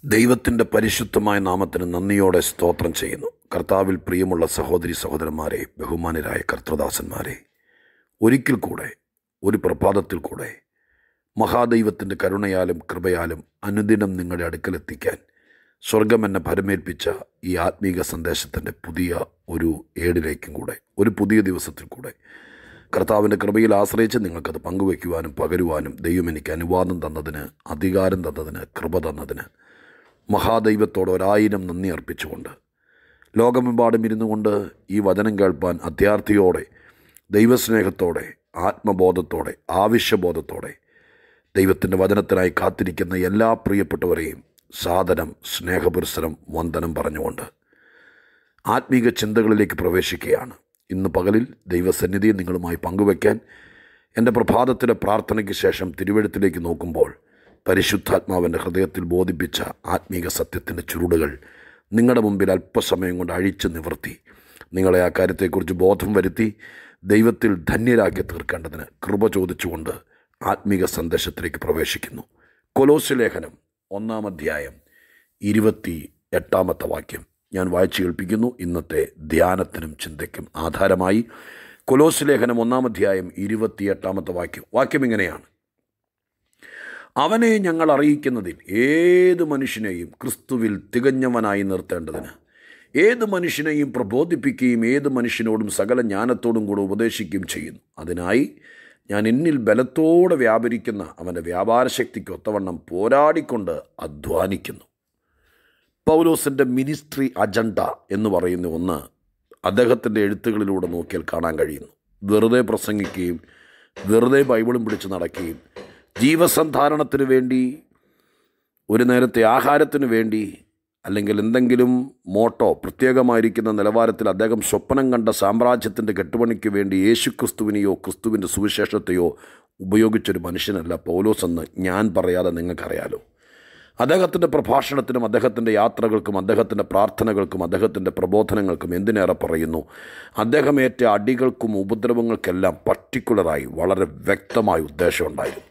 ദൈവത്തിൻ്റെ പരിശുദ്ധമായ നാമത്തിന് നന്ദിയോടെ സ്തോത്രം ചെയ്യുന്നു കർത്താവിൽ പ്രിയമുള്ള സഹോദരി സഹോദരന്മാരെ ബഹുമാനരായ കർത്തൃദാസന്മാരെ ഒരിക്കൽ കൂടെ ഒരു പ്രഭാതത്തിൽ കൂടെ മഹാദൈവത്തിൻ്റെ കരുണയാലും കൃപയാലും അനുദിനം നിങ്ങളുടെ അടുക്കലെത്തിക്കാൻ സ്വർഗം എന്നെ ഭരമേൽപ്പിച്ച ഈ ആത്മീക സന്ദേശത്തിൻ്റെ പുതിയ ഒരു ഏടിലേക്കും കൂടെ ഒരു പുതിയ ദിവസത്തിൽ കൂടെ കർത്താവിൻ്റെ കൃപയിൽ ആശ്രയിച്ച് നിങ്ങൾക്കത് പങ്കുവയ്ക്കുവാനും പകരുവാനും ദൈവം എനിക്ക് അനുവാദം തന്നതിന് അധികാരം തന്നതിന് കൃപ തന്നതിന് മഹാദൈവത്തോട് ഒരായിരം നന്ദി അർപ്പിച്ചുകൊണ്ട് ലോകമെമ്പാടും ഇരുന്നു കൊണ്ട് ഈ വചനം കേൾപ്പാൻ അത്യാർത്ഥിയോടെ ദൈവസ്നേഹത്തോടെ ആത്മബോധത്തോടെ ആവശ്യബോധത്തോടെ ദൈവത്തിൻ്റെ വചനത്തിനായി കാത്തിരിക്കുന്ന എല്ലാ പ്രിയപ്പെട്ടവരെയും സാദരം സ്നേഹപുരസരം വന്ദനം പറഞ്ഞുകൊണ്ട് ആത്മീക ചിന്തകളിലേക്ക് പ്രവേശിക്കുകയാണ് ഇന്ന് പകലിൽ ദൈവസന്നിധി നിങ്ങളുമായി പങ്കുവയ്ക്കാൻ എൻ്റെ പ്രഭാതത്തിലെ പ്രാർത്ഥനയ്ക്ക് ശേഷം തിരുവഴുത്തിലേക്ക് നോക്കുമ്പോൾ പരിശുദ്ധാത്മാവിൻ്റെ ഹൃദയത്തിൽ ബോധിപ്പിച്ച ആത്മീക സത്യത്തിൻ്റെ ചുരുടുകൾ നിങ്ങളുടെ മുമ്പിൽ അല്പസമയം കൊണ്ട് അഴിച്ചു നിവർത്തി നിങ്ങളെ ആ കാര്യത്തെക്കുറിച്ച് ബോധം വരുത്തി ദൈവത്തിൽ ധന്യരാക്കി തീർക്കേണ്ടതിന് കൃപ ചോദിച്ചുകൊണ്ട് ആത്മീക സന്ദേശത്തിലേക്ക് പ്രവേശിക്കുന്നു കൊലോസ് ലേഖനം ഒന്നാം അധ്യായം ഇരുപത്തി എട്ടാമത്തെ വാക്യം ഞാൻ വായിച്ചു കേൾപ്പിക്കുന്നു ഇന്നത്തെ ധ്യാനത്തിനും ചിന്തയ്ക്കും ആധാരമായി കൊലോസ് ലേഖനം ഒന്നാം അധ്യായം ഇരുപത്തിയെട്ടാമത്തെ വാക്യം വാക്യം ഇങ്ങനെയാണ് അവനെ ഞങ്ങൾ അറിയിക്കുന്നതിൽ ഏത് മനുഷ്യനെയും ക്രിസ്തുവിൽ തികഞ്ഞവനായി നിർത്തേണ്ടതിന് ഏത് മനുഷ്യനെയും പ്രബോധിപ്പിക്കുകയും ഏത് മനുഷ്യനോടും സകല ജ്ഞാനത്തോടും കൂടെ ഉപദേശിക്കുകയും ചെയ്യുന്നു അതിനായി ഞാൻ എന്നിൽ ബലത്തോടെ വ്യാപരിക്കുന്ന അവൻ്റെ വ്യാപാരശക്തിക്ക് ഒത്തവണ്ണം പോരാടിക്കൊണ്ട് അധ്വാനിക്കുന്നു പൗലോസിൻ്റെ മിനിസ്ട്രി അജണ്ട എന്ന് പറയുന്ന ഒന്ന് അദ്ദേഹത്തിൻ്റെ എഴുത്തുകളിലൂടെ നോക്കിയാൽ കാണാൻ കഴിയുന്നു വെറുതെ പ്രസംഗിക്കുകയും വെറുതെ ബൈബിളും പിടിച്ച് നടക്കുകയും ജീവസന്ധാരണത്തിന് വേണ്ടി ഒരു നേരത്തെ ആഹാരത്തിന് വേണ്ടി അല്ലെങ്കിൽ എന്തെങ്കിലും മോട്ടോ പ്രത്യേകമായിരിക്കുന്ന നിലവാരത്തിൽ അദ്ദേഹം സ്വപ്നം കണ്ട സാമ്രാജ്യത്തിൻ്റെ കെട്ടുപണിക്ക് വേണ്ടി യേശു ക്രിസ്തുവിനെയോ ക്രിസ്തുവിൻ്റെ സുവിശേഷത്തെയോ ഉപയോഗിച്ചൊരു മനുഷ്യനല്ല പൗലോസ് എന്ന് ഞാൻ പറയാതെ നിങ്ങൾക്കറിയാലോ അദ്ദേഹത്തിൻ്റെ പ്രഭാഷണത്തിനും അദ്ദേഹത്തിൻ്റെ യാത്രകൾക്കും അദ്ദേഹത്തിൻ്റെ പ്രാർത്ഥനകൾക്കും അദ്ദേഹത്തിൻ്റെ പ്രബോധനങ്ങൾക്കും എന്തിനേറെ പറയുന്നു അദ്ദേഹം ഏറ്റ അടികൾക്കും ഉപദ്രവങ്ങൾക്കെല്ലാം പർട്ടിക്കുലറായി വളരെ വ്യക്തമായ ഉദ്ദേശമുണ്ടായിരുന്നു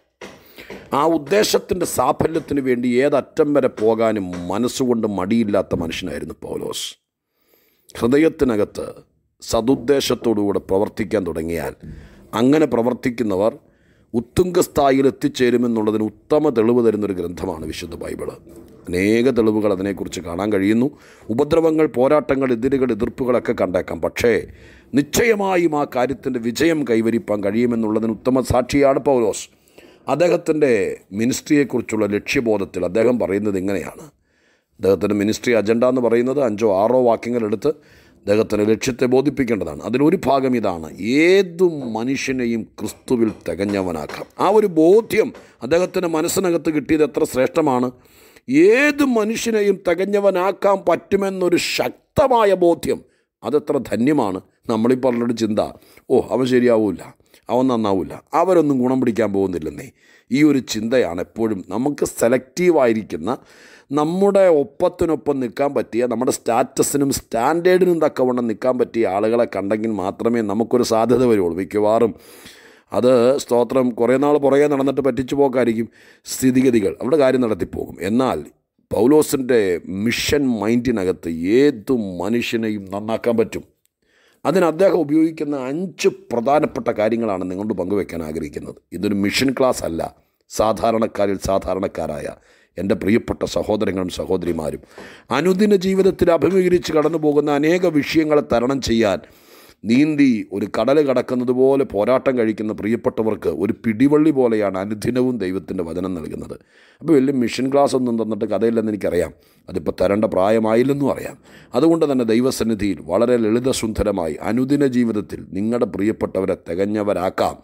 ആ ഉദ്ദേശത്തിൻ്റെ സാഫല്യത്തിന് വേണ്ടി ഏതറ്റം വരെ പോകാനും മനസ്സുകൊണ്ട് മടിയില്ലാത്ത മനുഷ്യനായിരുന്നു പൗലോസ് ഹൃദയത്തിനകത്ത് സതുദ്ദേശത്തോടുകൂടെ പ്രവർത്തിക്കാൻ തുടങ്ങിയാൽ അങ്ങനെ പ്രവർത്തിക്കുന്നവർ ഉത്തുംഗസ്ഥായിൽ എത്തിച്ചേരുമെന്നുള്ളതിന് ഉത്തമ തെളിവ് തരുന്നൊരു ഗ്രന്ഥമാണ് വിശുദ്ധ ബൈബിള് അനേക തെളിവുകൾ അതിനെക്കുറിച്ച് കാണാൻ കഴിയുന്നു ഉപദ്രവങ്ങൾ പോരാട്ടങ്ങൾ എതിരുകൾ എതിർപ്പുകളൊക്കെ കണ്ടേക്കാം പക്ഷേ നിശ്ചയമായും ആ കാര്യത്തിൻ്റെ വിജയം കൈവരിപ്പാൻ കഴിയുമെന്നുള്ളതിന് ഉത്തമ സാക്ഷിയാണ് പൗലോസ് അദ്ദേഹത്തിൻ്റെ മിനിസ്ട്രിയെക്കുറിച്ചുള്ള ലക്ഷ്യബോധത്തിൽ അദ്ദേഹം പറയുന്നത് ഇങ്ങനെയാണ് അദ്ദേഹത്തിൻ്റെ മിനിസ്ട്രി അജണ്ട എന്ന് പറയുന്നത് അഞ്ചോ ആറോ വാക്യങ്ങളെടുത്ത് അദ്ദേഹത്തിൻ്റെ ലക്ഷ്യത്തെ ബോധിപ്പിക്കേണ്ടതാണ് അതിലൊരു ഭാഗം ഇതാണ് ഏതു മനുഷ്യനെയും ക്രിസ്തുവിൽ തികഞ്ഞവനാക്കാം ആ ഒരു ബോധ്യം അദ്ദേഹത്തിൻ്റെ മനസ്സിനകത്ത് കിട്ടിയത് എത്ര ശ്രേഷ്ഠമാണ് ഏത് മനുഷ്യനെയും തികഞ്ഞവനാക്കാൻ പറ്റുമെന്നൊരു ശക്തമായ ബോധ്യം അതെത്ര ധന്യമാണ് നമ്മളീ പറഞ്ഞൊരു ചിന്ത ഓ അവൻ ശരിയാവില്ല അവൻ നന്നാവില്ല അവരൊന്നും ഗുണം പിടിക്കാൻ പോകുന്നില്ലെന്നേ ഈ ഒരു ചിന്തയാണ് എപ്പോഴും നമുക്ക് സെലക്റ്റീവായിരിക്കുന്ന നമ്മുടെ ഒപ്പത്തിനൊപ്പം നിൽക്കാൻ പറ്റിയ നമ്മുടെ സ്റ്റാറ്റസിനും സ്റ്റാൻഡേർഡിനും തക്കവണ്ണം നിൽക്കാൻ പറ്റിയ ആളുകളെ കണ്ടെങ്കിൽ മാത്രമേ നമുക്കൊരു സാധ്യത വരുള്ളൂ മിക്കവാറും അത് സ്തോത്രം കുറേ നാൾ പുറകെ നടന്നിട്ട് പറ്റിച്ചു പോക്കായിരിക്കും സ്ഥിതിഗതികൾ അവിടെ കാര്യം നടത്തിപ്പോകും എന്നാൽ പൗലോസിൻ്റെ മിഷൻ മൈൻഡിനകത്ത് ഏതു മനുഷ്യനെയും നന്നാക്കാൻ പറ്റും അതിന് അദ്ദേഹം ഉപയോഗിക്കുന്ന അഞ്ച് പ്രധാനപ്പെട്ട കാര്യങ്ങളാണ് നിങ്ങളോട് പങ്കുവെക്കാൻ ആഗ്രഹിക്കുന്നത് ഇതൊരു മിഷൻ ക്ലാസ് അല്ല സാധാരണക്കാരിൽ സാധാരണക്കാരായ എൻ്റെ പ്രിയപ്പെട്ട സഹോദരങ്ങളും സഹോദരിമാരും അനുദിന ജീവിതത്തിൽ അഭിമുഖീകരിച്ച് കടന്നു പോകുന്ന അനേക വിഷയങ്ങളെ തരണം ചെയ്യാൻ നീന്തി ഒരു കടൽ കടക്കുന്നത് പോലെ പോരാട്ടം കഴിക്കുന്ന പ്രിയപ്പെട്ടവർക്ക് ഒരു പിടിവള്ളി പോലെയാണ് അനുദിനവും ദൈവത്തിൻ്റെ വചനം നൽകുന്നത് അപ്പോൾ വലിയ മിഷൻ ക്ലാസ് ഒന്നും തന്നിട്ട് കഥയില്ലെന്ന് എനിക്കറിയാം അതിപ്പോൾ തരേണ്ട പ്രായമായില്ലെന്നും അറിയാം അതുകൊണ്ട് തന്നെ ദൈവസന്നിധിയിൽ വളരെ ലളിതസുന്ദരമായി അനുദിന ജീവിതത്തിൽ നിങ്ങളുടെ പ്രിയപ്പെട്ടവരെ തികഞ്ഞവരാക്കാം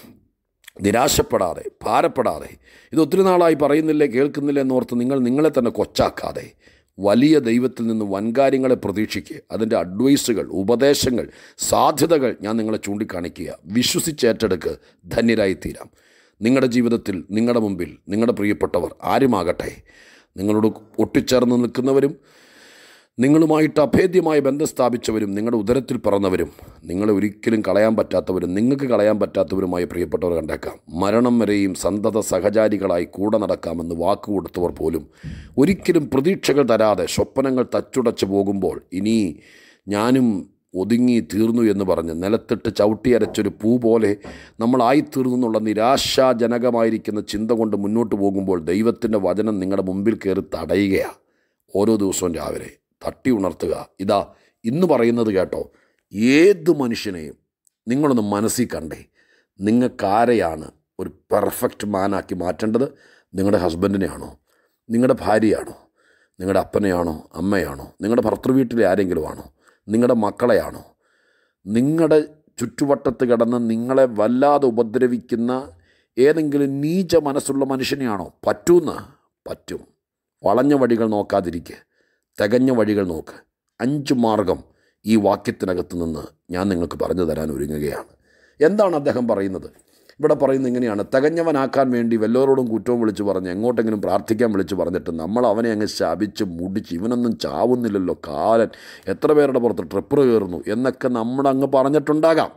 നിരാശപ്പെടാതെ ഭാരപ്പെടാതെ ഇത് ഒത്തിരി നാളായി പറയുന്നില്ലേ കേൾക്കുന്നില്ല എന്നോർത്ത് നിങ്ങൾ നിങ്ങളെ തന്നെ കൊച്ചാക്കാതെ വലിയ ദൈവത്തിൽ നിന്ന് വൻകാര്യങ്ങളെ പ്രതീക്ഷിക്കുക അതിൻ്റെ അഡ്വൈസുകൾ ഉപദേശങ്ങൾ സാധ്യതകൾ ഞാൻ നിങ്ങളെ ചൂണ്ടിക്കാണിക്കുക വിശ്വസിച്ചേറ്റെടുക്ക് ധന്യരായിത്തീരാം നിങ്ങളുടെ ജീവിതത്തിൽ നിങ്ങളുടെ മുമ്പിൽ നിങ്ങളുടെ പ്രിയപ്പെട്ടവർ ആരുമാകട്ടെ നിങ്ങളോട് ഒട്ടിച്ചേർന്ന് നിൽക്കുന്നവരും നിങ്ങളുമായിട്ട് അഭേദ്യമായ ബന്ധം സ്ഥാപിച്ചവരും നിങ്ങളുടെ ഉദരത്തിൽ പറന്നവരും നിങ്ങളെ ഒരിക്കലും കളയാൻ പറ്റാത്തവരും നിങ്ങൾക്ക് കളയാൻ പറ്റാത്തവരുമായി പ്രിയപ്പെട്ടവർ കണ്ടേക്കാം മരണം വരെയും സന്തത സഹചാരികളായി കൂടെ നടക്കാമെന്ന് വാക്ക് കൊടുത്തവർ പോലും ഒരിക്കലും പ്രതീക്ഷകൾ തരാതെ സ്വപ്നങ്ങൾ തച്ചുടച്ച് പോകുമ്പോൾ ഇനി ഞാനും ഒതുങ്ങി തീർന്നു എന്ന് പറഞ്ഞ് നിലത്തിട്ട് ചവിട്ടിയരച്ചൊരു പൂ പോലെ നമ്മളായിത്തീർന്നു എന്നുള്ള നിരാശാജനകമായിരിക്കുന്ന ചിന്ത കൊണ്ട് മുന്നോട്ട് പോകുമ്പോൾ ദൈവത്തിൻ്റെ വചനം നിങ്ങളുടെ മുമ്പിൽ കയറി തടയുകയാണ് ഓരോ ദിവസവും രാവിലെ തട്ടി ഉണർത്തുക ഇതാ ഇന്ന് പറയുന്നത് കേട്ടോ ഏത് മനുഷ്യനെയും നിങ്ങളൊന്ന് മനസ്സിൽ കണ്ടേ നിങ്ങൾക്കാരെയാണ് ഒരു പെർഫെക്റ്റ് മാനാക്കി മാറ്റേണ്ടത് നിങ്ങളുടെ ഹസ്ബൻഡിനെയാണോ നിങ്ങളുടെ ഭാര്യയാണോ നിങ്ങളുടെ അപ്പനെയാണോ അമ്മയാണോ നിങ്ങളുടെ ഭർത്തൃവീട്ടിലെ ആരെങ്കിലും ആണോ നിങ്ങളുടെ മക്കളെയാണോ നിങ്ങളുടെ ചുറ്റുവട്ടത്ത് കിടന്ന് നിങ്ങളെ വല്ലാതെ ഉപദ്രവിക്കുന്ന ഏതെങ്കിലും നീച മനസ്സുള്ള മനുഷ്യനെയാണോ പറ്റൂന്ന് പറ്റും വളഞ്ഞ വഴികൾ നോക്കാതിരിക്കുക തികഞ്ഞ വഴികൾ നോക്ക് അഞ്ച് മാർഗം ഈ വാക്യത്തിനകത്ത് നിന്ന് ഞാൻ നിങ്ങൾക്ക് പറഞ്ഞു തരാൻ ഒരുങ്ങുകയാണ് എന്താണ് അദ്ദേഹം പറയുന്നത് ഇവിടെ പറയുന്നത് ഇങ്ങനെയാണ് തികഞ്ഞവനാക്കാൻ വേണ്ടി വല്ലവരോടും കുറ്റവും വിളിച്ച് പറഞ്ഞ് എങ്ങോട്ടെങ്കിലും പ്രാർത്ഥിക്കാൻ വിളിച്ച് പറഞ്ഞിട്ട് നമ്മൾ അവനെ അങ്ങ് ശപിച്ച് മുടിച്ച് ഇവനൊന്നും ചാവുന്നില്ലല്ലോ കാലൻ എത്ര പേരുടെ പുറത്ത് ട്രിപ്പർ കയറുന്നു എന്നൊക്കെ നമ്മളങ്ങ് പറഞ്ഞിട്ടുണ്ടാകാം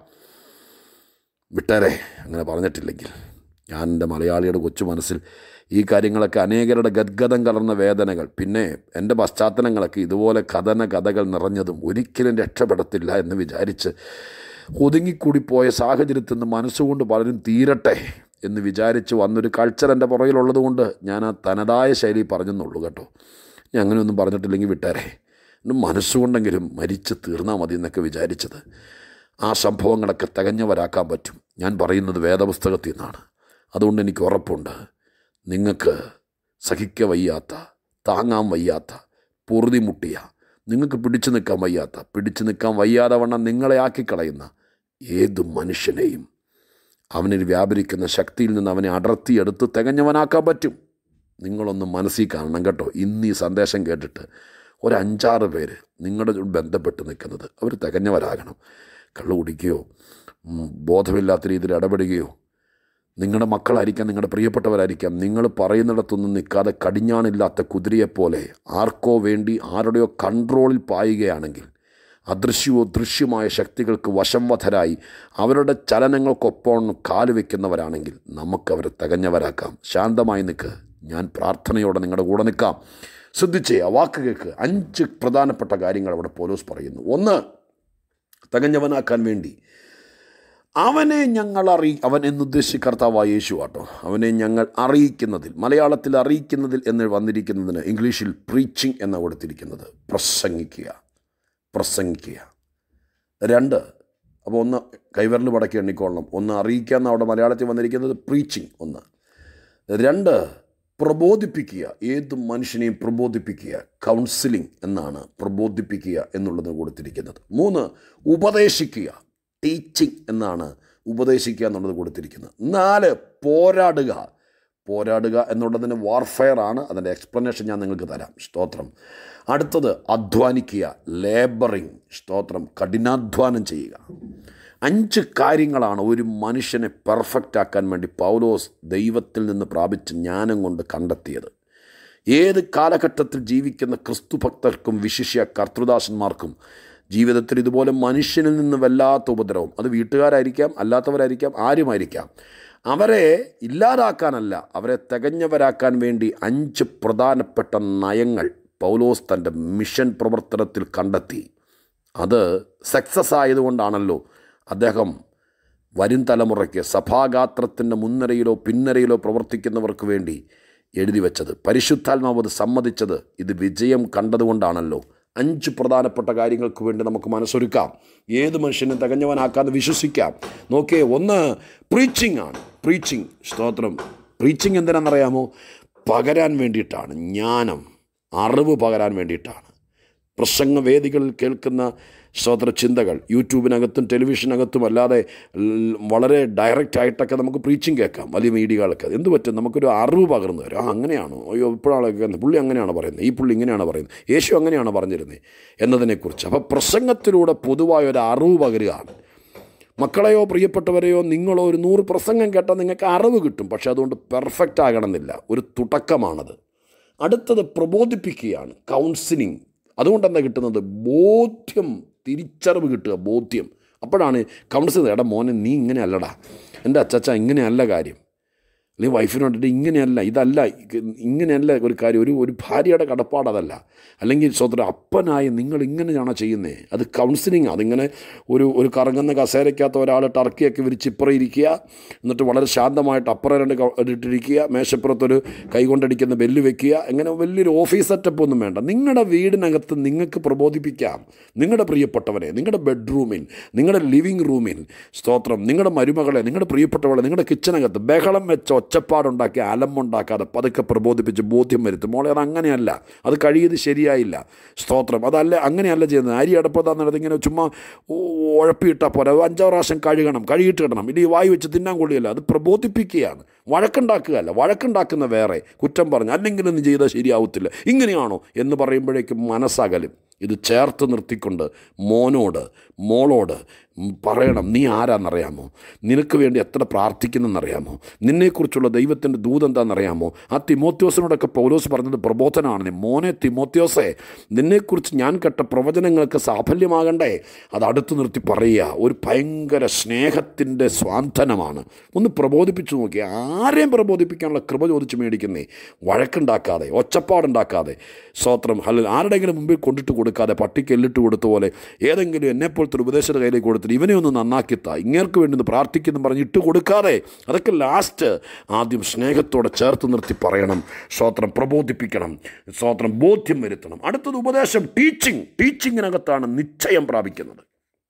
വിട്ടേരെ അങ്ങനെ പറഞ്ഞിട്ടില്ലെങ്കിൽ ഞാൻ എൻ്റെ മലയാളിയുടെ കൊച്ചു മനസ്സിൽ ഈ കാര്യങ്ങളൊക്കെ അനേകരുടെ ഗദ്ഗതം കലർന്ന വേദനകൾ പിന്നെ എൻ്റെ പശ്ചാത്തലങ്ങളൊക്കെ ഇതുപോലെ കഥന കഥകൾ നിറഞ്ഞതും ഒരിക്കലും രക്ഷപ്പെടത്തില്ല എന്ന് വിചാരിച്ച് ഒതുങ്ങിക്കൂടിപ്പോയ സാഹചര്യത്തിൽ നിന്ന് മനസ്സുകൊണ്ട് പലരും തീരട്ടെ എന്ന് വിചാരിച്ച് വന്നൊരു കൾച്ചർ എൻ്റെ പുറകിലുള്ളത് കൊണ്ട് ഞാൻ ആ തനതായ ശൈലി പറഞ്ഞെന്നുള്ളൂ കേട്ടോ ഞാൻ അങ്ങനെയൊന്നും പറഞ്ഞിട്ടില്ലെങ്കിൽ വിട്ടേരെ എൻ്റെ മനസ്സുകൊണ്ടെങ്കിലും മരിച്ച് തീർന്നാൽ മതി എന്നൊക്കെ വിചാരിച്ചത് ആ സംഭവങ്ങളൊക്കെ തികഞ്ഞവരാക്കാൻ പറ്റും ഞാൻ പറയുന്നത് വേദപുസ്തകത്തിൽ നിന്നാണ് അതുകൊണ്ട് എനിക്ക് ഉറപ്പുണ്ട് നിങ്ങൾക്ക് സഹിക്ക വയ്യാത്ത താങ്ങാൻ വയ്യാത്ത പൊറുതി മുട്ടിയ നിങ്ങൾക്ക് പിടിച്ചു നിൽക്കാൻ വയ്യാത്ത പിടിച്ചു നിൽക്കാൻ വയ്യാതെ വണ്ണം നിങ്ങളെ ആക്കിക്കളയുന്ന ഏത് മനുഷ്യനെയും അവനിൽ വ്യാപരിക്കുന്ന ശക്തിയിൽ നിന്ന് അവനെ അടർത്തിയെടുത്ത് തികഞ്ഞവനാക്കാൻ പറ്റും നിങ്ങളൊന്ന് മനസ്സിൽ കാണണം കേട്ടോ ഇന്ന് ഈ സന്ദേശം കേട്ടിട്ട് ഒരു അഞ്ചാറ് പേര് നിങ്ങളുടെ ബന്ധപ്പെട്ട് നിൽക്കുന്നത് അവർ തികഞ്ഞവരാകണം കള്ളു കുടിക്കുകയോ ഉം, ബോധമില്ലാത്ത രീതിയിൽ ഇടപെടുകയോ നിങ്ങളുടെ മക്കളായിരിക്കാം നിങ്ങളുടെ പ്രിയപ്പെട്ടവരായിരിക്കാം നിങ്ങൾ പറയുന്നിടത്തൊന്നും നിൽക്കാതെ കടിഞ്ഞാണില്ലാത്ത കുതിരയെപ്പോലെ ആർക്കോ വേണ്ടി ആരുടെയോ കൺട്രോളിൽ പായുകയാണെങ്കിൽ അദൃശ്യമോ ദൃശ്യമായ ശക്തികൾക്ക് വശംവധരായി അവരുടെ ചലനങ്ങൾക്കൊപ്പം കാല് വയ്ക്കുന്നവരാണെങ്കിൽ നമുക്കവരെ തികഞ്ഞവരാക്കാം ശാന്തമായി നിൽക്ക് ഞാൻ പ്രാർത്ഥനയോടെ നിങ്ങളുടെ കൂടെ നിൽക്കാം ശ്രദ്ധിച്ചേ ആ വാക്ക് കേൾക്ക് അഞ്ച് പ്രധാനപ്പെട്ട കാര്യങ്ങൾ അവിടെ പോലീസ് പറയുന്നു ഒന്ന് തികഞ്ഞവനാക്കാൻ വേണ്ടി അവനെ ഞങ്ങൾ അറിയി അവൻ എന്നുദ്ദേശിച്ച കർത്താവായ യേശു ആട്ടോ അവനെ ഞങ്ങൾ അറിയിക്കുന്നതിൽ മലയാളത്തിൽ അറിയിക്കുന്നതിൽ എന്ന് വന്നിരിക്കുന്നതിന് ഇംഗ്ലീഷിൽ പ്രീച്ചിങ് എന്ന് കൊടുത്തിരിക്കുന്നത് പ്രസംഗിക്കുക പ്രസംഗിക്കുക രണ്ട് അപ്പോൾ ഒന്ന് കൈവിരൽ മടക്കി എണ്ണിക്കൊള്ളണം ഒന്ന് അറിയിക്കുക എന്ന് അവിടെ മലയാളത്തിൽ വന്നിരിക്കുന്നത് പ്രീച്ചിങ് ഒന്ന് രണ്ട് പ്രബോധിപ്പിക്കുക ഏത് മനുഷ്യനെയും പ്രബോധിപ്പിക്കുക കൗൺസിലിംഗ് എന്നാണ് പ്രബോധിപ്പിക്കുക എന്നുള്ളത് കൊടുത്തിരിക്കുന്നത് മൂന്ന് ഉപദേശിക്കുക ടീച്ചിങ് എന്നാണ് ഉപദേശിക്കുക എന്നുള്ളത് കൊടുത്തിരിക്കുന്നത് നാല് പോരാടുക പോരാടുക എന്നുള്ളതിന് വാർഫെയർ ആണ് അതിൻ്റെ എക്സ്പ്ലനേഷൻ ഞാൻ നിങ്ങൾക്ക് തരാം സ്തോത്രം അടുത്തത് അധ്വാനിക്കുക ലേബറിങ് സ്തോത്രം കഠിനാധ്വാനം ചെയ്യുക അഞ്ച് കാര്യങ്ങളാണ് ഒരു മനുഷ്യനെ പെർഫെക്റ്റ് ആക്കാൻ വേണ്ടി പൗലോസ് ദൈവത്തിൽ നിന്ന് പ്രാപിച്ച ജ്ഞാനം കൊണ്ട് കണ്ടെത്തിയത് ഏത് കാലഘട്ടത്തിൽ ജീവിക്കുന്ന ക്രിസ്തു ഭക്തർക്കും വിശിഷ്യ കർത്തൃദാസന്മാർക്കും ജീവിതത്തിൽ ഇതുപോലെ മനുഷ്യനിൽ നിന്ന് വല്ലാത്ത ഉപദ്രവം അത് വീട്ടുകാരായിരിക്കാം അല്ലാത്തവരായിരിക്കാം ആരുമായിരിക്കാം അവരെ ഇല്ലാതാക്കാനല്ല അവരെ തികഞ്ഞവരാക്കാൻ വേണ്ടി അഞ്ച് പ്രധാനപ്പെട്ട നയങ്ങൾ പൗലോസ് തൻ്റെ മിഷൻ പ്രവർത്തനത്തിൽ കണ്ടെത്തി അത് സക്സസ് ആയതുകൊണ്ടാണല്ലോ അദ്ദേഹം വരും തലമുറയ്ക്ക് സഭാഗാത്രത്തിൻ്റെ മുൻനിരയിലോ പിൻനിരയിലോ പ്രവർത്തിക്കുന്നവർക്ക് വേണ്ടി എഴുതി വച്ചത് പരിശുദ്ധാത്മാവ് അത് സമ്മതിച്ചത് ഇത് വിജയം കണ്ടതുകൊണ്ടാണല്ലോ അഞ്ച് പ്രധാനപ്പെട്ട കാര്യങ്ങൾക്ക് വേണ്ടി നമുക്ക് മനസ്സൊരുക്കാം ഏത് മനുഷ്യനെ തികഞ്ഞവനാക്കാന്ന് വിശ്വസിക്കാം നോക്കിയേ ഒന്ന് പ്രീച്ചിങ് ആണ് പ്രീച്ചിങ് സ്തോത്രം പ്രീച്ചിങ് എന്തിനാണെന്നറിയാമോ പകരാൻ വേണ്ടിയിട്ടാണ് ജ്ഞാനം അറിവ് പകരാൻ വേണ്ടിയിട്ടാണ് പ്രസംഗവേദികളിൽ കേൾക്കുന്ന സ്തോത്ര ചിന്തകൾ യൂട്യൂബിനകത്തും ടെലിവിഷനകത്തും അല്ലാതെ ൽ- വളരെ ഡയറക്റ്റ് ആയിട്ടൊക്കെ നമുക്ക് പ്രീച്ചിങ് കേൾക്കാം വലിയ മീഡിയകളൊക്കെ എന്ത് പറ്റും നമുക്കൊരു അറിവ് പകർന്നു തരും ആ അങ്ങനെയാണോ അയ്യോ ഇപ്പോഴാണ് കേൾക്കുന്നത് പുള്ളി അങ്ങനെയാണ് പറയുന്നത് ഈ പുള്ളി ഇങ്ങനെയാണ് പറയുന്നത് യേശു അങ്ങനെയാണ് പറഞ്ഞിരുന്നത് എന്നതിനെക്കുറിച്ച് അപ്പോൾ പ്രസംഗത്തിലൂടെ പൊതുവായ ഒരു അറിവ് പകരുകയാണ് മക്കളെയോ പ്രിയപ്പെട്ടവരെയോ നിങ്ങളോ ഒരു നൂറ് പ്രസംഗം കേട്ടാൽ നിങ്ങൾക്ക് അറിവ് കിട്ടും പക്ഷെ അതുകൊണ്ട് പെർഫെക്റ്റ് ആകണമെന്നില്ല ഒരു തുടക്കമാണത് അടുത്തത് പ്രബോധിപ്പിക്കുകയാണ് കൗൺസിലിംഗ് അതുകൊണ്ട് എന്താ കിട്ടുന്നത് ബോധ്യം തിരിച്ചറിവ് കിട്ടുക ബോധ്യം അപ്പോഴാണ് കൗൺസിൽ എടാ മോനെ നീ ഇങ്ങനെ അല്ലടാ എൻ്റെ അച്ചച്ച ഇങ്ങനെയല്ല കാര്യം അല്ലെങ്കിൽ വൈഫിനോട് ഇങ്ങനെയല്ല ഇതല്ല ഇങ്ങനെയല്ല ഒരു കാര്യം ഒരു ഒരു ഭാര്യയുടെ കടപ്പാട് അതല്ല അല്ലെങ്കിൽ സ്വതന്ത്ര അപ്പനായി നിങ്ങൾ ഇങ്ങനെയാണോ ചെയ്യുന്നത് അത് കൗൺസിലിംഗ് അതിങ്ങനെ ഒരു ഒരു കറങ്ങുന്ന കസേരയ്ക്കകത്ത് ഒരാൾ ടർക്കിയൊക്കെ വിരിച്ച് ഇപ്പുറം ഇരിക്കുക എന്നിട്ട് വളരെ ശാന്തമായിട്ട് അപ്പുറം രണ്ട് ക- ഇട്ടിരിക്കുക മേശപ്പുറത്തൊരു കൈകൊണ്ടടിക്കുന്ന ബെല്ല് വെക്കുക അങ്ങനെ വലിയൊരു ഓഫീസ് സെറ്റപ്പ് ഒന്നും വേണ്ട നിങ്ങളുടെ വീടിനകത്ത് നിങ്ങൾക്ക് പ്രബോധിപ്പിക്കാം നിങ്ങളുടെ പ്രിയപ്പെട്ടവരെ നിങ്ങളുടെ ബെഡ്റൂമിൽ നിങ്ങളുടെ ലിവിങ് റൂമിൽ സ്തോത്രം നിങ്ങളുടെ മരുമകളെ നിങ്ങളുടെ പ്രിയപ്പെട്ടവളെ നിങ്ങളുടെ കിച്ചനകത്ത് ബഹളം വെച്ച് ഒച്ചപ്പാടുണ്ടാക്കി അലമ്പുണ്ടാക്കാതെ പതുക്കെ പ്രബോധിപ്പിച്ച് ബോധ്യം വരുത്തും മോളെ അത് അങ്ങനെയല്ല അത് കഴിയത് ശരിയായില്ല സ്തോത്രം അതല്ല അങ്ങനെയല്ല ചെയ്യുന്നത് അരി അടപ്പത്താന്നിടത്ത് ഇങ്ങനെ ചുമ്മാ ഉ- ഉഴപ്പിയിട്ടാൽ പോരാ അത് അഞ്ചാറ് പ്രാവശ്യം കഴുകണം കഴുകിയിട്ട് ഇടണം ഇനി വായി വെച്ച് തിന്നാൻ കൊള്ളിയല്ല അത് പ്രബോധിപ്പിക്കുകയാണ് വഴക്കുണ്ടാക്കുകയല്ല വഴക്കുണ്ടാക്കുന്ന വേറെ കുറ്റം പറഞ്ഞ് അല്ലെങ്കിൽ ഒന്നും ചെയ്താൽ ശരിയാവത്തില്ല ഇങ്ങനെയാണോ എന്ന് പറയുമ്പോഴേക്കും മനസ്സകലും ഇത് ചേർത്ത് നിർത്തിക്കൊണ്ട് മോനോട് മോളോട് ഉം പറയണം നീ ആരാന്നറിയാമോ നിനക്ക് വേണ്ടി എത്ര പ്രാർത്ഥിക്കുന്നെന്നറിയാമോ നിന്നെക്കുറിച്ചുള്ള ദൈവത്തിൻ്റെ ദൂത് എന്താണെന്നറിയാമോ ആ തിമോത്യോസിനോടൊക്കെ പൗലോസ് പറഞ്ഞത് പ്രബോധനമാണ് നീ മോനെ തിമോത്യോസേ നിന്നെക്കുറിച്ച് ഞാൻ കേട്ട പ്രവചനങ്ങൾക്ക് സാഫല്യമാകണ്ടേ അത് അടുത്ത് നിർത്തി പറയുക ഒരു ഭയങ്കര സ്നേഹത്തിൻ്റെ സ്വാന്തനമാണ് ഒന്ന് പ്രബോധിപ്പിച്ചു നോക്കി ആരെയും പ്രബോധിപ്പിക്കാനുള്ള കൃപ ചോദിച്ച് മേടിക്കുന്നേ വഴക്കുണ്ടാക്കാതെ ഒച്ചപ്പാടുണ്ടാക്കാതെ സ്വത്രം അല്ല ആരുടെയെങ്കിലും മുമ്പിൽ കൊണ്ടിട്ട് കൊടുക്കാതെ പട്ടിക്ക് എല്ലിട്ട് കൊടുത്ത പോലെ ഏതെങ്കിലും എന്നെപ്പോലത്തെ ഒരു ഉപദേശയുടെ കയ്യിലേക്ക് കൊടുത്തിട്ട് ഇവനെ ഒന്ന് നന്നാക്കിത്താ ഇങ്ങേർക്ക് വേണ്ടി ഒന്ന് പ്രാർത്ഥിക്കുന്നു പറഞ്ഞ് ഇട്ട് കൊടുക്കാതെ അതൊക്കെ ലാസ്റ്റ് ആദ്യം സ്നേഹത്തോടെ ചേർത്ത് നിർത്തി പറയണം സ്വത്രം പ്രബോധിപ്പിക്കണം സ്വത്രം ബോധ്യം വരുത്തണം അടുത്തത് ഉപദേശം ടീച്ചിങ് ടീച്ചിങ്ങിനകത്താണ് നിശ്ചയം പ്രാപിക്കുന്നത്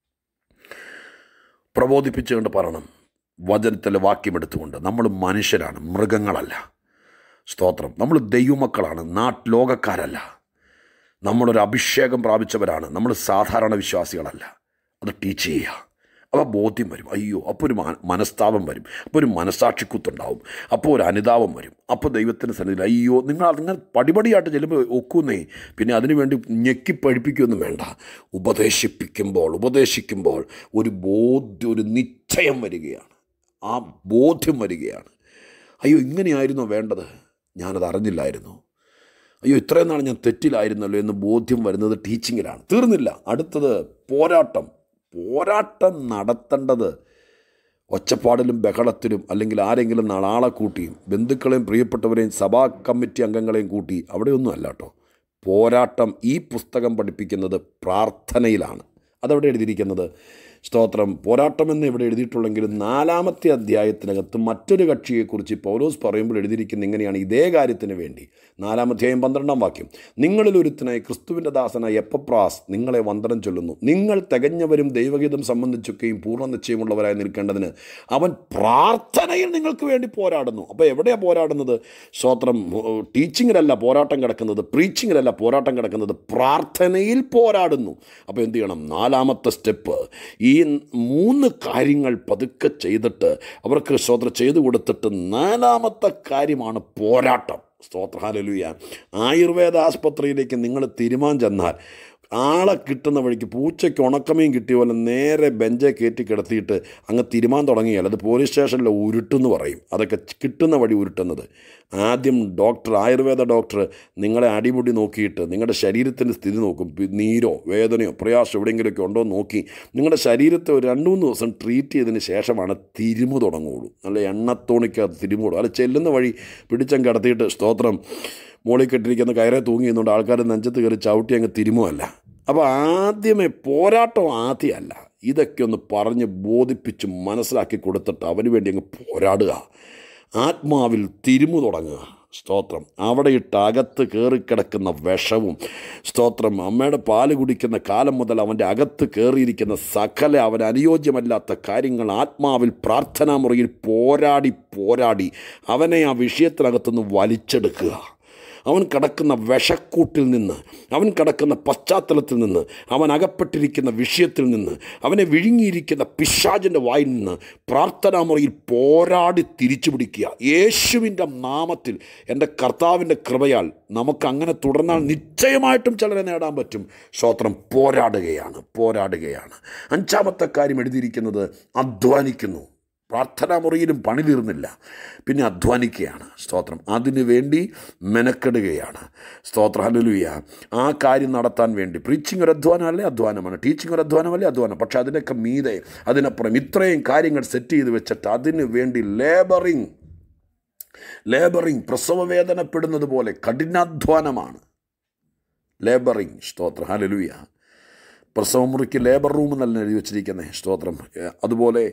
പ്രബോധിപ്പിച്ചുകൊണ്ട് പറയണം വചനത്തിലെ വാക്യമെടുത്തുകൊണ്ട് നമ്മൾ മനുഷ്യരാണ് മൃഗങ്ങളല്ല സ്തോത്രം നമ്മൾ ദൈവമക്കളാണ് നാട്ട് ലോകക്കാരല്ല നമ്മളൊരു അഭിഷേകം പ്രാപിച്ചവരാണ് നമ്മൾ സാധാരണ വിശ്വാസികളല്ല അത് ടീച്ച് ചെയ്യുക അപ്പോൾ ബോധ്യം വരും അയ്യോ അപ്പോൾ ഒരു മന- മനസ്താപം വരും അപ്പോൾ ഒരു മനസാക്ഷിക്കുത്തുണ്ടാവും അപ്പോൾ ഒരു അനുതാപം വരും അപ്പോൾ ദൈവത്തിൻ്റെ സന്നിധിയിൽ അയ്യോ നിങ്ങൾ നിങ്ങൾ പടിപടിയായിട്ട് ചെല്ലുമ്പോൾ ഒക്കുന്നേ പിന്നെ അതിനു വേണ്ടി ഞെക്കി പഴിപ്പിക്കുകയൊന്നും വേണ്ട ഉപദേശിപ്പിക്കുമ്പോൾ ഉപദേശിക്കുമ്പോൾ ഒരു ബോധ്യം ഒരു നിശ്ചയം വരികയാണ് ആ ബോധ്യം വരികയാണ് അയ്യോ ഇങ്ങനെയായിരുന്നോ വേണ്ടത് ഞാനത് അറിഞ്ഞില്ലായിരുന്നു അയ്യോ ഇത്രയും നാൾ ഞാൻ തെറ്റിലായിരുന്നല്ലോ എന്ന് ബോധ്യം വരുന്നത് ടീച്ചിങ്ങിലാണ് തീർന്നില്ല അടുത്തത് പോരാട്ടം പോരാട്ടം നടത്തേണ്ടത് ഒച്ചപ്പാടിലും ബഹളത്തിലും അല്ലെങ്കിൽ ആരെങ്കിലും നാളാളെ കൂട്ടിയും ബന്ധുക്കളെയും പ്രിയപ്പെട്ടവരെയും സഭാ കമ്മിറ്റി അംഗങ്ങളെയും കൂട്ടി അവിടെയൊന്നും അല്ല കേട്ടോ പോരാട്ടം ഈ പുസ്തകം പഠിപ്പിക്കുന്നത് പ്രാർത്ഥനയിലാണ് അതവിടെ എഴുതിയിരിക്കുന്നത് സ്തോത്രം പോരാട്ടമെന്ന് ഇവിടെ എഴുതിയിട്ടുള്ളെങ്കിലും നാലാമത്തെ അധ്യായത്തിനകത്ത് മറ്റൊരു കക്ഷിയെക്കുറിച്ച് പൗലോസ് പറയുമ്പോൾ എഴുതിയിരിക്കുന്ന ഇങ്ങനെയാണ് ഇതേ കാര്യത്തിന് വേണ്ടി നാലാമധ്യായം പന്ത്രണ്ടാം വാക്യം നിങ്ങളിൽ ഒരുത്തനായി ക്രിസ്തുവിൻ്റെ ദാസനായ എപ്പപ്രാസ് നിങ്ങളെ വന്ദനം ചൊല്ലുന്നു നിങ്ങൾ തികഞ്ഞവരും ദൈവഗീതം സംബന്ധിച്ചൊക്കെയും പൂർണ്ണ നിശ്ചയമുള്ളവരായി നിൽക്കേണ്ടതിന് അവൻ പ്രാർത്ഥനയിൽ നിങ്ങൾക്ക് വേണ്ടി പോരാടുന്നു അപ്പോൾ എവിടെയാണ് പോരാടുന്നത് സ്തോത്രം ടീച്ചിങ്ങിലല്ല പോരാട്ടം കിടക്കുന്നത് പ്രീച്ചിങ്ങിലല്ല പോരാട്ടം കിടക്കുന്നത് പ്രാർത്ഥനയിൽ പോരാടുന്നു അപ്പോൾ എന്ത് ചെയ്യണം നാലാമത്തെ സ്റ്റെപ്പ് ഈ മൂന്ന് കാര്യങ്ങൾ പതുക്കെ ചെയ്തിട്ട് അവർക്ക് സ്തോത്രം ചെയ്തു കൊടുത്തിട്ട് നാലാമത്തെ കാര്യമാണ് പോരാട്ടം സ്തോത്രഹാലലുയ ആയുർവേദ ആസ്പത്രിയിലേക്ക് നിങ്ങൾ തിരുമാൻ ചെന്നാൽ ആളെ കിട്ടുന്ന വഴിക്ക് പൂച്ചയ്ക്ക് ഉണക്കമീൻ കിട്ടിയ പോലെ നേരെ ബെഞ്ചെ കയറ്റി കിടത്തിയിട്ട് അങ്ങ് തിരുമാൻ തുടങ്ങിയാൽ അത് പോലീസ് സ്റ്റേഷനിൽ ഉരുട്ടെന്ന് പറയും അതൊക്കെ കിട്ടുന്ന വഴി ഉരുട്ടുന്നത് ആദ്യം ഡോക്ടർ ആയുർവേദ ഡോക്ടർ നിങ്ങളെ അടിമുടി നോക്കിയിട്ട് നിങ്ങളുടെ ശരീരത്തിൻ്റെ സ്ഥിതി നോക്കും പി- നീരോ വേദനയോ പ്രയാസം എവിടെയെങ്കിലുമൊക്കെ ഉണ്ടോ എന്ന് നോക്കി നിങ്ങളുടെ ശരീരത്തെ ഒരു രണ്ട് മൂന്ന് ദിവസം ട്രീറ്റ് ചെയ്തതിന് ശേഷമാണ് തിരുമു തുടങ്ങുള്ളൂ നല്ല എണ്ണത്തോണിക്കകത്ത് തിരുമുള്ളൂ അല്ല ചെല്ലുന്ന വഴി പിടിച്ചങ്ങ് കിടത്തിയിട്ട് സ്തോത്രം മോളിൽ കെട്ടിരിക്കുന്ന കയറെ തൂങ്ങിയെന്നുകൊണ്ട് ആൾക്കാർ നെഞ്ചത്ത് കയറി ചവിട്ടി അങ്ങ് തിരുമുമല്ല അപ്പോൾ ആദ്യമേ പോരാട്ടം ആദ്യമല്ല ഇതൊക്കെ ഒന്ന് പറഞ്ഞ് ബോധിപ്പിച്ച് മനസ്സിലാക്കി കൊടുത്തിട്ട് അവന് വേണ്ടി അങ്ങ് പോരാടുക ആത്മാവിൽ തിരുമു തുടങ്ങുക സ്തോത്രം അവിടെ ഇട്ട് അകത്ത് കയറിക്കിടക്കുന്ന വിഷവും സ്തോത്രം അമ്മയുടെ പാല് കുടിക്കുന്ന കാലം മുതൽ അവൻ്റെ അകത്ത് കയറിയിരിക്കുന്ന സകല അവൻ അനുയോജ്യമല്ലാത്ത കാര്യങ്ങൾ ആത്മാവിൽ പ്രാർത്ഥനാ മുറിയിൽ പോരാടി പോരാടി അവനെ ആ വിഷയത്തിനകത്തുനിന്ന് വലിച്ചെടുക്കുക അവൻ കിടക്കുന്ന വിഷക്കൂട്ടിൽ നിന്ന് അവൻ കിടക്കുന്ന പശ്ചാത്തലത്തിൽ നിന്ന് അവൻ അകപ്പെട്ടിരിക്കുന്ന വിഷയത്തിൽ നിന്ന് അവനെ വിഴുങ്ങിയിരിക്കുന്ന പിശാചിൻ്റെ വായിൽ നിന്ന് പ്രാർത്ഥനാ മുറിയിൽ പോരാടി തിരിച്ചു പിടിക്കുക യേശുവിൻ്റെ നാമത്തിൽ എൻ്റെ കർത്താവിൻ്റെ കൃപയാൽ നമുക്ക് അങ്ങനെ തുടർന്നാൽ നിശ്ചയമായിട്ടും ചിലരെ നേടാൻ പറ്റും സ്തോത്രം പോരാടുകയാണ് പോരാടുകയാണ് അഞ്ചാമത്തെ കാര്യം എഴുതിയിരിക്കുന്നത് അധ്വാനിക്കുന്നു പ്രാർത്ഥനാ മുറിയിലും പണി തീർന്നില്ല പിന്നെ അധ്വാനിക്കുകയാണ് സ്തോത്രം അതിനു വേണ്ടി മെനക്കെടുകയാണ് സ്തോത്ര ഹലുലുയ ആ കാര്യം നടത്താൻ വേണ്ടി പ്രീച്ചിങ് ഒരു അധ്വാനമല്ലേ അധ്വാനമാണ് ടീച്ചിങ് ഒരു അധ്വാനമല്ലേ അധ്വാനം പക്ഷെ അതിനൊക്കെ മീതെ അതിനപ്പുറം ഇത്രയും കാര്യങ്ങൾ സെറ്റ് ചെയ്ത് വെച്ചിട്ട് അതിനു വേണ്ടി ലേബറിങ് ലേബറിങ് പ്രസവവേദനപ്പെടുന്നത് പോലെ കഠിനാധ്വാനമാണ് ലേബറിങ് സ്തോത്രം ഹലലുയ പ്രസവമുറിക്ക് ലേബർ റൂം എന്നല്ല എഴുതി വെച്ചിരിക്കുന്നത് സ്തോത്രം ഏ, അതുപോലെ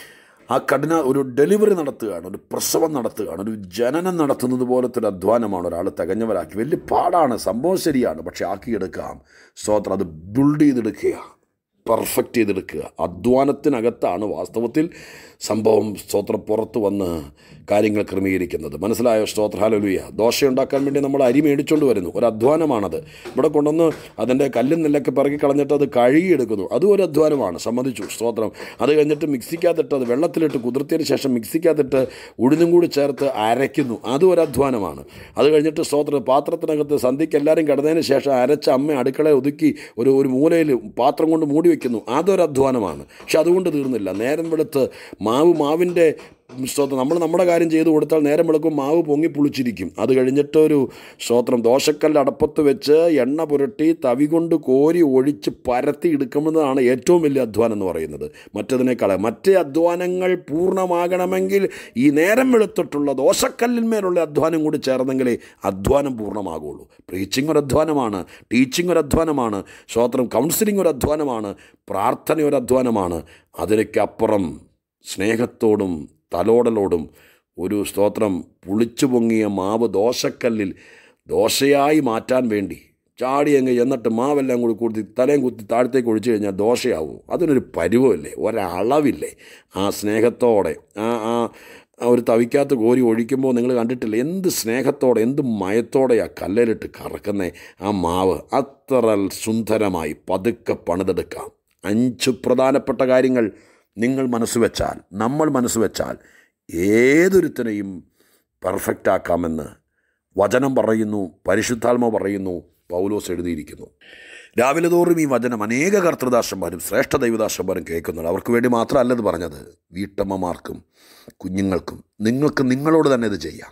ആ കഠിന ഒരു ഡെലിവറി നടത്തുകയാണ് ഒരു പ്രസവം നടത്തുകയാണ് ഒരു ജനനം നടത്തുന്നത് പോലത്തെ ഒരു അധ്വാനമാണ് ഒരാൾ തികഞ്ഞവരാക്കി വലിയ പാടാണ് സംഭവം ശരിയാണ് പക്ഷെ ആക്കിയെടുക്കാം സ്തോത്രം അത് ബിൽഡ് ചെയ്തെടുക്കുക പെർഫെക്റ്റ് ചെയ്തെടുക്കുക അധ്വാനത്തിനകത്താണ് വാസ്തവത്തിൽ സംഭവം സ്തോത്രം പുറത്ത് വന്ന് കാര്യങ്ങൾ ക്രമീകരിക്കുന്നത് മനസ്സിലായോ സ്തോത്ര ഹാലലുയ ദോശ ഉണ്ടാക്കാൻ വേണ്ടി നമ്മൾ അരി മേടിച്ചുകൊണ്ട് വരുന്നു ഒരു അധ്വാനമാണത് ഇവിടെ കൊണ്ടുവന്ന് അതിൻ്റെ കല്ലും നെല്ലൊക്കെ പിറക്കി കളഞ്ഞിട്ട് അത് കഴുകിയെടുക്കുന്നു അതും ഒരു അധ്വാനമാണ് സമ്മതിച്ചു സ്തോത്രം അത് കഴിഞ്ഞിട്ട് മിക്സിക്കകത്തിട്ട് അത് വെള്ളത്തിലിട്ട് കുതിർത്തിയതിന് ശേഷം മിക്സിക്കകത്തിട്ട് ഉഴുന്നും കൂടി ചേർത്ത് അരയ്ക്കുന്നു അതും ഒരു അധ്വാനമാണ് അത് കഴിഞ്ഞിട്ട് സ്തോത്രം പാത്രത്തിനകത്ത് സന്ധ്യയ്ക്ക് എല്ലാവരും കിടന്നതിന് ശേഷം അരച്ച അമ്മ അടുക്കളയെ ഒതുക്കി ഒരു ഒരു മൂലയിൽ പാത്രം കൊണ്ട് മൂടി വയ്ക്കുന്നു അതൊരു അധ്വാനമാണ് പക്ഷെ അതുകൊണ്ട് തീർന്നില്ല നേരം വെളുത്ത് മാവ് മാവിൻ്റെ സ്തോത്രം നമ്മൾ നമ്മുടെ കാര്യം ചെയ്തു കൊടുത്താൽ നേരം വെളുക്കും മാവ് പൊങ്ങി പുളിച്ചിരിക്കും അത് കഴിഞ്ഞിട്ട് ഒരു സ്തോത്രം ദോശക്കല്ല് അടപ്പത്ത് വെച്ച് എണ്ണ പുരട്ടി തവി കൊണ്ട് കോരി ഒഴിച്ച് പരത്തി എടുക്കുന്നതാണ് ഏറ്റവും വലിയ അധ്വാനം എന്ന് പറയുന്നത് മറ്റതിനേക്കാൾ മറ്റേ അധ്വാനങ്ങൾ പൂർണ്ണമാകണമെങ്കിൽ ഈ നേരം വെളുത്തിട്ടുള്ള ദോശക്കല്ലിന്മേലുള്ള അധ്വാനം കൂടി ചേർന്നെങ്കിലേ അധ്വാനം പൂർണ്ണമാകുള്ളൂ പ്രീച്ചിങ് ഒരു അധ്വാനമാണ് ടീച്ചിങ് ഒരു അധ്വാനമാണ് സ്തോത്രം കൗൺസിലിംഗ് ഒരു അധ്വാനമാണ് പ്രാർത്ഥന ഒരു അധ്വാനമാണ് അതിനൊക്കെ അപ്പുറം സ്നേഹത്തോടും തലോടലോടും ഒരു സ്തോത്രം പുളിച്ചു പൊങ്ങിയ മാവ് ദോശക്കല്ലിൽ ദോശയായി മാറ്റാൻ വേണ്ടി ചാടി അങ്ങ് എന്നിട്ട് മാവെല്ലാം കൂടി കുത്തി തലയും കുത്തി താഴത്തേക്ക് ഒഴിച്ചു കഴിഞ്ഞാൽ ദോശയാവും അതിനൊരു പരുവമില്ലേ ഒരളവില്ലേ ആ സ്നേഹത്തോടെ ആ ആ ആ ഒരു തവിക്കകത്ത് കോരി ഒഴിക്കുമ്പോൾ നിങ്ങൾ കണ്ടിട്ടില്ല എന്ത് സ്നേഹത്തോടെ എന്ത് മയത്തോടെ ആ കല്ലിലിട്ട് കറക്കുന്നേ ആ മാവ് അത്ര സുന്ദരമായി പതുക്കെ പണിതെടുക്കാം അഞ്ച് പ്രധാനപ്പെട്ട കാര്യങ്ങൾ നിങ്ങൾ മനസ്സ് വെച്ചാൽ നമ്മൾ മനസ്സ് വെച്ചാൽ ഏതൊരുത്തനെയും പെർഫെക്റ്റ് ആക്കാമെന്ന് വചനം പറയുന്നു പരിശുദ്ധാത്മ പറയുന്നു പൗലോസ് എഴുതിയിരിക്കുന്നു രാവിലെ തോറും ഈ വചനം അനേക കർത്തൃദാസന്മാരും ശ്രേഷ്ഠ ദൈവദാസന്മാരും കേൾക്കുന്നുണ്ട് അവർക്ക് വേണ്ടി മാത്രമല്ല ഇത് പറഞ്ഞത് വീട്ടമ്മമാർക്കും കുഞ്ഞുങ്ങൾക്കും നിങ്ങൾക്ക് നിങ്ങളോട് തന്നെ ഇത് ചെയ്യാം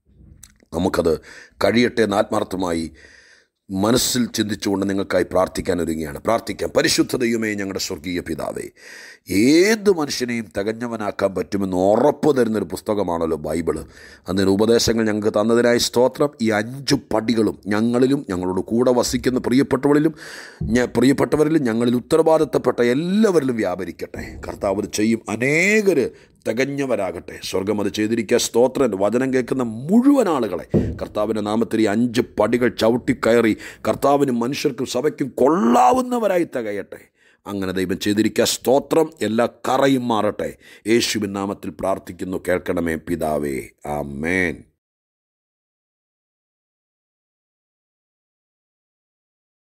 നമുക്കത് കഴിയട്ടെ എന്ന് ആത്മാർത്ഥമായി മനസ്സിൽ ചിന്തിച്ചുകൊണ്ട് നിങ്ങൾക്കായി പ്രാർത്ഥിക്കാൻ ഒരുങ്ങിയാണ് പ്രാർത്ഥിക്കാം പരിശുദ്ധ ദൈവമേ ഞങ്ങളുടെ സ്വർഗീയ പിതാവേ ഏത് മനുഷ്യനെയും തികഞ്ഞവനാക്കാൻ പറ്റുമെന്ന് ഉറപ്പ് തരുന്നൊരു പുസ്തകമാണല്ലോ ബൈബിള് അതിന് ഉപദേശങ്ങൾ ഞങ്ങൾക്ക് തന്നതിനായി സ്തോത്രം ഈ അഞ്ച് പടികളും ഞങ്ങളിലും ഞങ്ങളോട് കൂടെ വസിക്കുന്ന പ്രിയപ്പെട്ടവരിലും ഞ- പ്രിയപ്പെട്ടവരിലും ഞങ്ങളിൽ ഉത്തരവാദിത്തപ്പെട്ട എല്ലാവരിലും വ്യാപരിക്കട്ടെ കർത്താവ് ഇത് ചെയ്യും അനേകർ തികഞ്ഞവരാകട്ടെ സ്വർഗം അത് ചെയ്തിരിക്കുക സ്തോത്രൻ വചനം കേൾക്കുന്ന മുഴുവൻ ആളുകളെ കർത്താവിൻ്റെ നാമത്തിൽ ഈ അഞ്ച് പടികൾ ചവിട്ടിക്കയറി കർത്താവിനും മനുഷ്യർക്കും സഭയ്ക്കും കൊള്ളാവുന്നവരായി തികയട്ടെ അങ്ങനെ ദൈവം ചെയ്തിരിക്കുക സ്തോത്രം എല്ലാ കറയും മാറട്ടെ യേശുവിൻ നാമത്തിൽ പ്രാർത്ഥിക്കുന്നു കേൾക്കണമേ പിതാവേ ആമേൻ